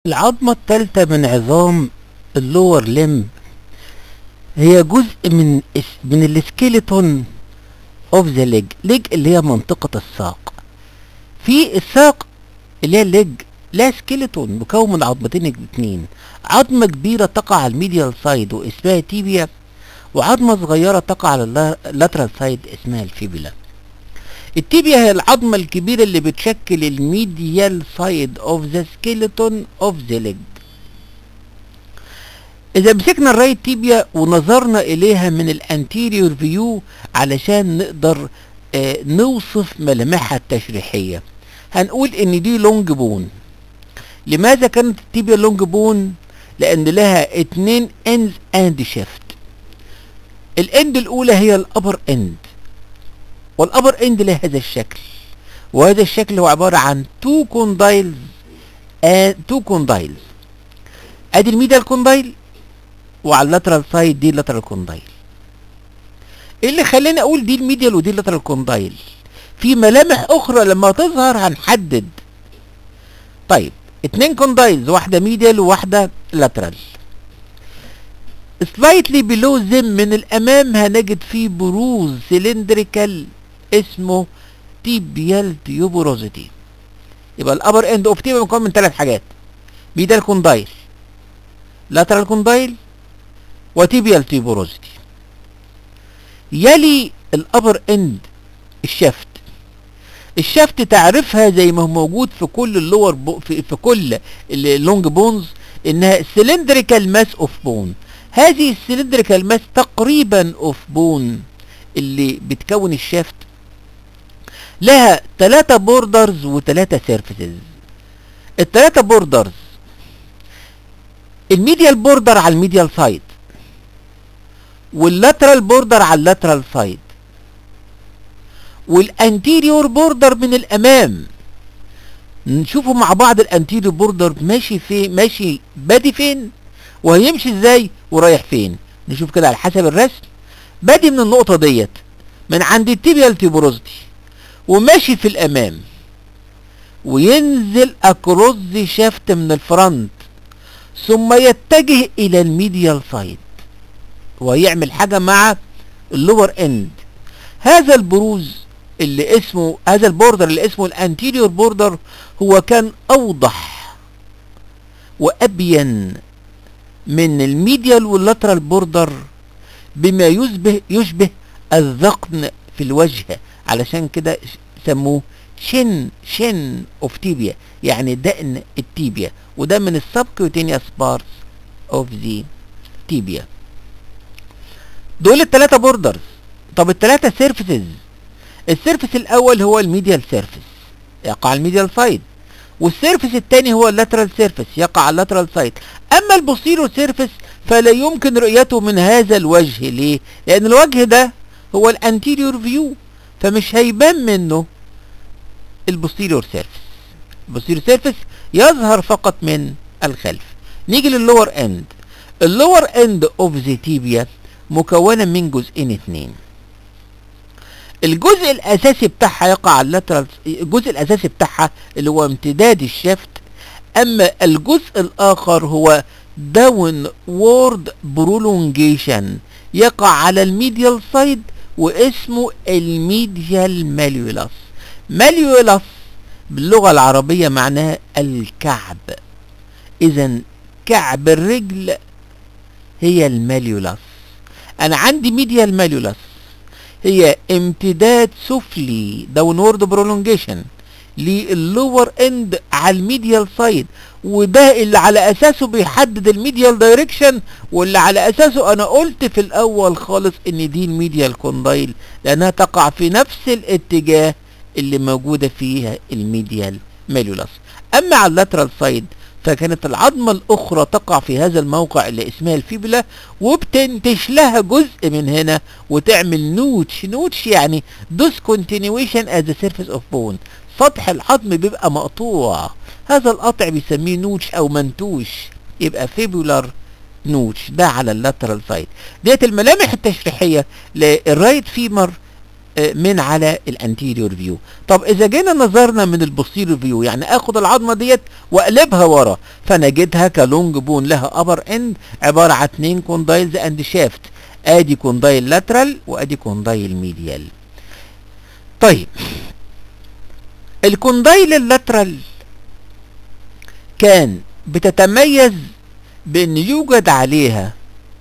العظمة الثالثة من عظام اللور ليم هي جزء من اس- من السكيلتون اوف ذا ليج ليج اللي هي منطقة الساق في الساق اللي هي الليج لا سكيلتون مكون من عظمتين اتنين عظمة كبيرة تقع على الميديال سايد واسمها تيبيا وعظمة صغيرة تقع على اللاترال سايد اسمها الفيبولا التيبيا هي العظمة الكبيرة اللي بتشكل الميديال سايد اوف ذا سكيلتون اوف ذا ليج إذا مسكنا الرايت تيبيا ونظرنا إليها من الانتيريور فيو علشان نقدر آه نوصف ملامحها التشريحية هنقول إن دي لونج بون لماذا كانت التيبيا لونج بون؟ لأن لها اتنين اندز اند شيفت الاند الأولى هي الأبر اند والأبر اند له هذا الشكل وهذا الشكل هو عبارة عن تو كوندايلز تو كوندايلز ادي الميديال كوندايل وعلى اللاترال سايد دي اللاترال كوندايل ايه اللي خلاني اقول دي الميديال ودي اللاترال كوندايل في ملامح اخرى لما تظهر هنحدد طيب اتنين كوندايلز واحدة ميديال وواحدة لاترال سلايتلي بلو زم من الامام هنجد فيه بروز سلندريكال اسمه تيبيال تيوبروزيتي يبقى الابر اند اوف تيبيا مكون من ثلاث حاجات ميديال كوندايل لاترال كوندايل وتيبيال تيبوروزيتي يلي الابر اند الشفت الشفت تعرفها زي ما هو موجود في كل اللور بو في, في كل اللونج بونز انها سلندريكال ماس اوف بون هذه السلندريكال ماس تقريبا اوف بون اللي بتكون الشفت لها ثلاثة بوردرز وثلاثة سيرفيسز الثلاثة بوردرز الميديال بوردر على الميديال سايد واللاترال بوردر على اللاترال سايد والانتيريور بوردر من الامام نشوفوا مع بعض الانتيريور بوردر ماشي فين ماشي بادي فين وهيمشي ازاي ورايح فين نشوف كده على حسب الرسم بادي من النقطه ديت من عند التيبيال تيبروزتي وماشي في الامام وينزل اكروس شافت من الفرونت ثم يتجه الى الميديال سايد ويعمل حاجة مع اللور اند هذا البروز اللي اسمه هذا البوردر اللي اسمه الانتيريور بوردر هو كان اوضح وابين من الميديال واللاترال بوردر بما يشبه يشبه الذقن في الوجه علشان كده سموه شن شن اوف تيبيا يعني دقن التيبيا وده من السبكيوتينيوس بارتس اوف ذا تيبيا دول الثلاثة بوردرز طب الثلاثة سيرفيسز السيرفيس الاول هو الميديال سيرفيس يقع على الميديال سايد والسيرفيس الثاني هو اللاترال سيرفيس يقع على اللاترال سايد اما البوستيريور سيرفيس فلا يمكن رؤيته من هذا الوجه ليه لان الوجه ده هو الانتيريور فيو فمش هيبان منه البوستيريور سيرفيس البوستيريور سيرفيس يظهر فقط من الخلف نيجي للور اند اللور اند اوف ذا تيبيا مكونه من جزئين اتنين الجزء الاساسي بتاعها يقع على اللاترال الجزء الاساسي بتاعها اللي هو امتداد الشفت اما الجزء الاخر هو داون وورد برولونجيشن يقع على الميديال سايد واسمه الميديال ماليولاس ماليولاس باللغة العربية معناها الكعب اذا كعب الرجل هي الماليولاس انا عندي ميديال ماليولاس هي امتداد سفلي داونورد برولونجيشن للور اند على الميديال سايد وده اللي على اساسه بيحدد الميديال دايركشن واللي على اساسه انا قلت في الاول خالص ان دي الميديال كوندايل لانها تقع في نفس الاتجاه اللي موجودة فيها الميديال ماليولاس اما على اللاترال سايد فكانت العظمة الأخرى تقع في هذا الموقع اللي اسمها الفيبلا وبتنتش لها جزء من هنا وتعمل نوتش نوتش يعني discontinuation as the surface of bone سطح العظم بيبقى مقطوع هذا القطع بيسميه نوتش أو منتوش يبقى فيبولار نوتش ده على اللاترال سايد ديت الملامح التشريحية للرايت فيمر آه، من على الانتيريور فيو طب اذا جينا نظرنا من البوستيريور فيو يعني اخد العظمه ديت واقلبها ورا فنجدها كلونج بون لها ابر اند عباره عن اتنين كوندايلز اند شافت ادي كوندايل لاترال وادي كوندايل ميديال طيب الكوندايل اللاترال كان بتتميز بان يوجد عليها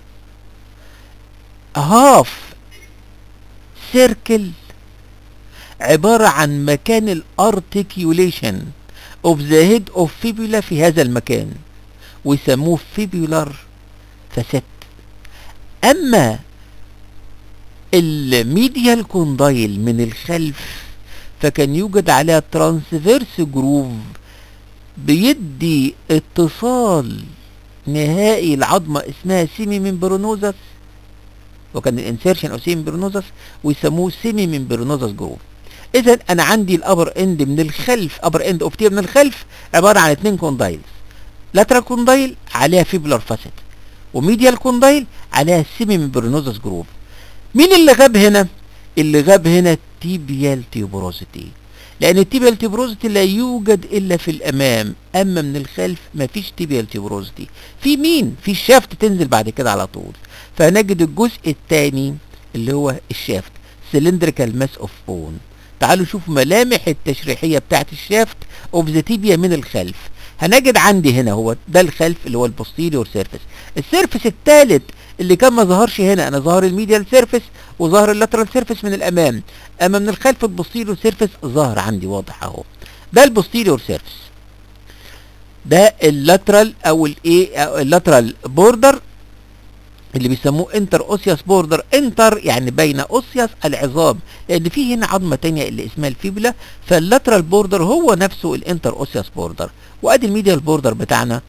هاف سيركل عبارة عن مكان الارتكيوليشن اوف ذا هيد اوف فيبولا في هذا المكان ويسموه فيبولار فاسيت اما الميديال كوندايل من الخلف فكان يوجد عليها ترانسفيرس جروف بيدي اتصال نهائي العظمة اسمها سيمي ممبرونوزس وكان الانسيرشن او سيمي ممبرونوزس ويسموه سيمي ممبرونوزس جروف اذا انا عندي الابر اند من الخلف ابر اند اوف تير من الخلف عباره عن اتنين كوندايلز لاترال كوندايل عليها فيبولار فاسيت وميديال كوندايل عليها سيمي ممبرونوزس جروف مين اللي غاب هنا اللي غاب هنا التيبيال تيوبروزيتي لان التيبيال تيوبروزيتي لا يوجد الا في الامام اما من الخلف مفيش تيبيال تيوبروزيتي في مين في الشافت تنزل بعد كده على طول فنجد الجزء الثاني اللي هو الشافت سلندريكال ماس اوف بون تعالوا شوفوا ملامح التشريحيه بتاعت الشافت اوف ذا تيبيا من الخلف هنجد عندي هنا هو ده الخلف اللي هو البوستيريور سيرفيس السيرفيس الثالث اللي كان ما ظهرش هنا انا ظهر الميديال سيرفيس وظهر اللاترال سيرفيس من الامام اما من الخلف البوستيريور سيرفيس ظهر عندي واضح اهو ده البوستيريور سيرفيس ده اللاترال او الايه اللاترال بوردر اللي بيسموه انتر اوسياس بوردر انتر يعني بين اوسياس العظام لان في هنا عظمه تانية اللي اسمها الفيبولا فاللاترال بوردر هو نفسه الانتر اوسياس بوردر وادي الميديال بوردر بتاعنا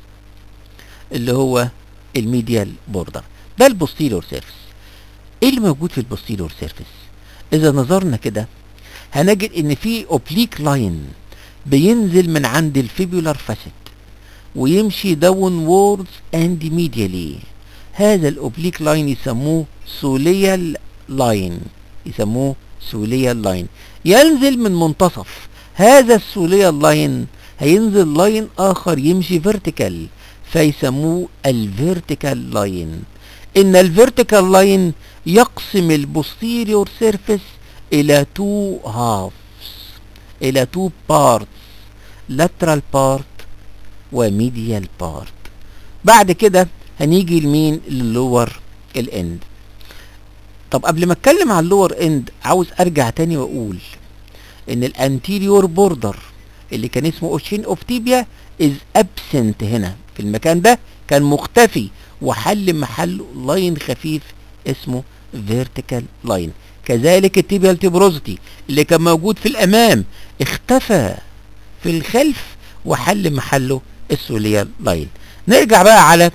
اللي هو الميديال بوردر ده البوستيريور سيرفيس ايه اللي موجود في البوستيريور سيرفيس اذا نظرنا كده هنجد ان في اوبليك لاين بينزل من عند الفيبولار فاسيت ويمشي داون ووردز اند ميديالي هذا الاوبليك لاين يسموه سوليال لاين يسموه سوليال لاين ينزل من منتصف هذا السوليال لاين هينزل لاين اخر يمشي فيرتيكال فيسموه الفيرتيكال لاين ان الفيرتيكال لاين يقسم البوستيريور سيرفيس الى تو هافز الى تو بارتس lateral بارت وميديال بارت بعد كده هنيجي لمين للور الاند طب قبل ما اتكلم عن اللور اند عاوز ارجع تاني واقول ان الانتيريور بوردر اللي كان اسمه اوشين اوف تيبيا از ابسنت هنا في المكان ده كان مختفي وحل محله لاين خفيف اسمه فيرتيكال لاين كذلك التيبيال تيبروزيتي اللي كان موجود في الامام اختفى في الخلف وحل محله السوليال لاين نرجع بقى على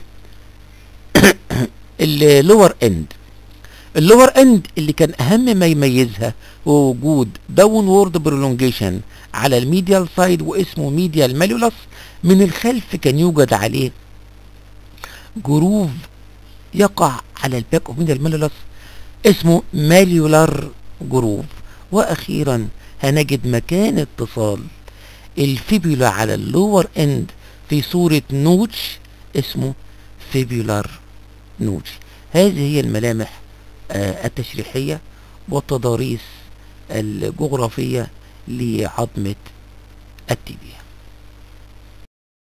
اللور اند اللور اند اللي كان اهم ما يميزها هو وجود داون وورد برولونجيشن على الميديال سايد واسمه ميديال ماليولس من الخلف كان يوجد عليه جروف يقع على الباك اوف ميديال ماليولس اسمه ماليولار جروف واخيرا هنجد مكان اتصال الفيبولا على اللور اند في صورة نوتش اسمه فيبولار نوتش هذه هي الملامح آه التشريحية والتضاريس الجغرافية لعظمة التيبيا